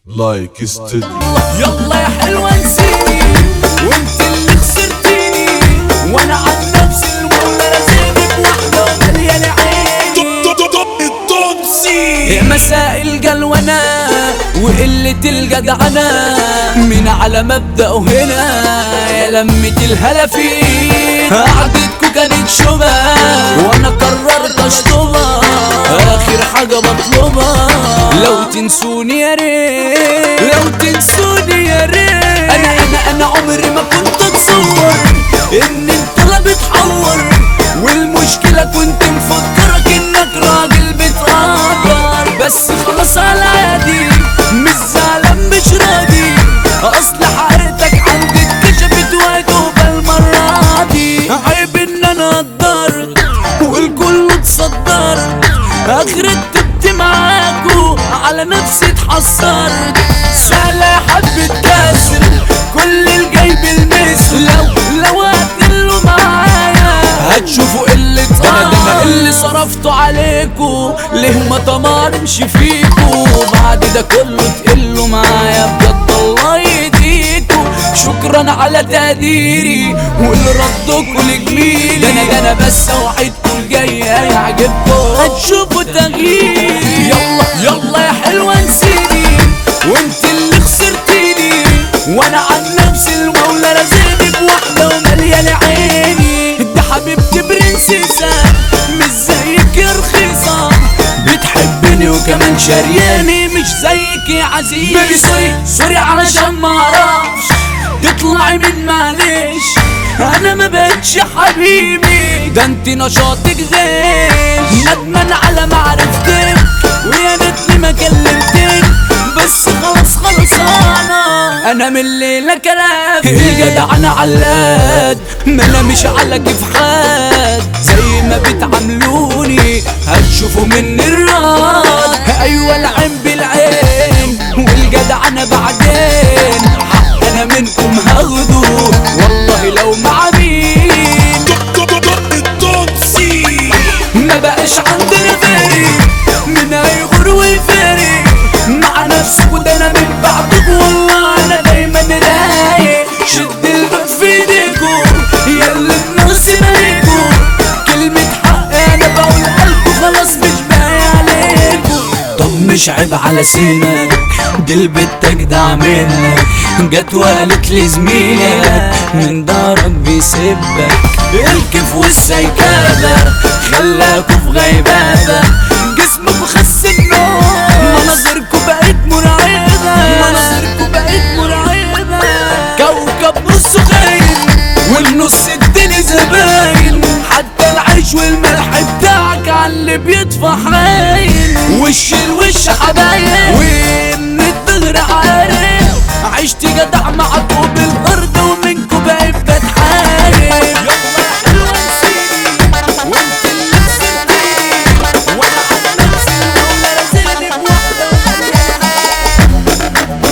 لايك استديو يلا يا حلوة نسيني وانت اللي خسرتيني وانا عن نفسي المولى رزقني بوحدة ومليانة عيني يا مساء الجلونة وقلة الجدعنة من على مبدأه هنا يا لمة الهلفين قعدتكوا كانت شبه وانا قررت اشطبها اخر حاجة بطلبها لو تنسوني يا ريت لو تنسوني يا ريت انا انا انا عمري ما كنت اتصور ان انت لا بتحور والمشكلة كنت مفكرك انك راجل بتقدر بس خلاص على عادي مش زعلان مش راضي اصل حقيقتك عندي اتكشفت وهتوبة المرة دي عيب ان انا قدرت والكل اتصدرت اخرت تبت معاكو على نفسي اتحسرت سهلة حبة كسر كل الجاي بالمثل لو لو هتقلوا معايا هتشوفوا قلة ده انا ده انا اللي صرفته عليكو ليه ما طمرش فيكو بعد ده كله تقلوا معايا بجد الله يهديكو شكرا على تقديري واللي ردكوا لجميلي ده انا ده انا بس اوعدكوا الجاي هيعجبكوا هتشوفوا تغيير يلا يلا يا حلوة نسيني وانت اللي خسرتيني وانا عن نفسي المولى رزقني بواحدة ومليانة عيني ده حبيبتي برنسيسة مش زيك يا رخيصة بتحبني وكمان شرياني مش زيك يا عزيز بيبي سوري سوري علشان ما اعرفش تطلعي من معلش انا ما بقتش حبيبي ده انت نشاطك غيش ندمان على معرفتك ويا ريتني ما كلمتك بس خلاص خلاص انا انا من الليله كلامي الجدع انا علاد ما انا مش على كيف خاد زي ما بتعاملوني هتشوفوا مني الراد ايوه العين بالعين والجدع انا بعدين حق انا منكم هاخده والله لو مع مين ما بقاش عندنا فريق من هيغور ويفارق مع نفسك وده انا من بعدك والله انا دايما رايق شد الباب في ايديكوا يا اللي الناس مالكوا كلمة حق انا بقول قلبه خلاص مش باقي عليكوا طب مش عيب على سنك دي البت اجدع منك جت وقالت لي زميلك من دارك بيسبك الكيف والسيكابة خلاكوا في غيبابة جسمك خس النوم مناظركوا بقت مرعبة مناظركوا بقت مرعبة كوكب نصه خاين والنص التاني زباين حتى العيش والملح بتاعك على اللي بيطفى حاين وش الوش حبايب وان الدغر عارف عشت جدع مع طوب الارض ومنكو بقيت بتحارب يلا يا حلوة نسيني وانت اللي خسرتيني وانا على نفسي المولى رزقني بواحدة ومليانة